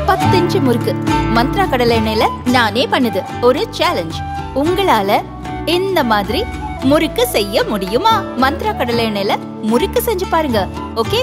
பத்து இன்ச்சு முறுக்கு மந்த்ரா கடலை எண்ணெயில நானே பண்ணுது ஒரு சேலஞ்ச் உங்களால இந்த மாதிரி முறுக்கு செய்ய முடியுமா மந்த்ரா கடலை எண்ணெயில முறுக்கு செஞ்சு பாருங்க ஓகே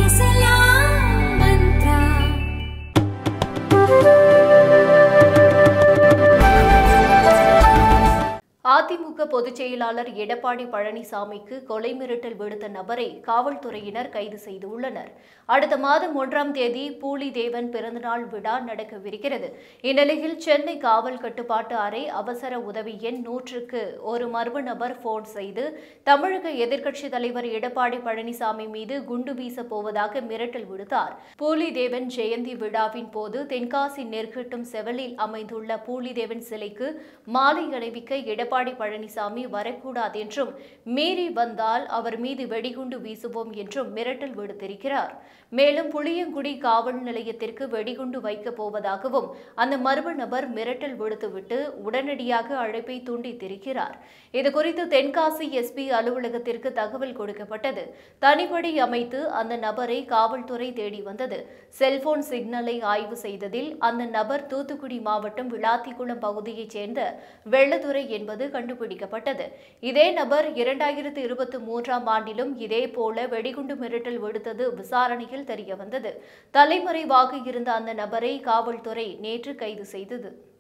அதிமுக பொதுச் செயலாளர் எடப்பாடி பழனிசாமிக்கு கொலை மிரட்டல் விடுத்த நபரை காவல்துறையினர் கைது செய்துள்ளனர் அடுத்த மாதம் ஒன்றாம் தேதி பூலிதேவன் பிறந்தநாள் விழா நடக்கவிருக்கிறது இந்நிலையில் சென்னை காவல் கட்டுப்பாட்டு அறை அவசர உதவி எண் நூற்றுக்கு ஒரு மர்ம நபர் போன் செய்து தமிழக எதிர்க்கட்சித் தலைவர் எடப்பாடி பழனிசாமி மீது குண்டு வீசப் போவதாக மிரட்டல் விடுத்தார் பூலிதேவன் ஜெயந்தி விழாவின் போது தென்காசி நெற்கட்டும் செவலில் அமைந்துள்ள பூலிதேவன் சிலைக்கு மாலை அணிவிக்க எடப்பாடி பழனிசாமி வரக்கூடாது என்றும் மீறி வந்தால் அவர் மீது வெடிகுண்டு வீசுவோம் என்றும் மிரட்டல் விடுத்திருக்கிறார் மேலும் புளியங்குடி காவல் நிலையத்திற்கு வெடிகுண்டு வைக்கப் போவதாகவும் அந்த மர்ம நபர் மிரட்டல் விடுத்துவிட்டு உடனடியாக அழைப்பை துண்டித்திருக்கிறார் இதுகுறித்து தென்காசி எஸ்பி அலுவலகத்திற்கு தகவல் கொடுக்கப்பட்டது தனிப்படை அமைத்து அந்த நபரை காவல்துறை தேடி வந்தது செல்போன் சிக்னலை ஆய்வு செய்ததில் அந்த நபர் தூத்துக்குடி மாவட்டம் விளாத்திக்குளம் பகுதியைச் சேர்ந்த வெள்ளத்துறை என்பது கண்டுபிடிக்கப்பட்டது இதே நபர் இரண்டாயிரத்து இருபத்தி மூன்றாம் ஆண்டிலும் இதே போல வெடிகுண்டு மிரட்டல் விடுத்தது விசாரணையில் தெரியவந்தது தலைமறைவாக இருந்த அந்த நபரை காவல்துறை நேற்று கைது செய்தது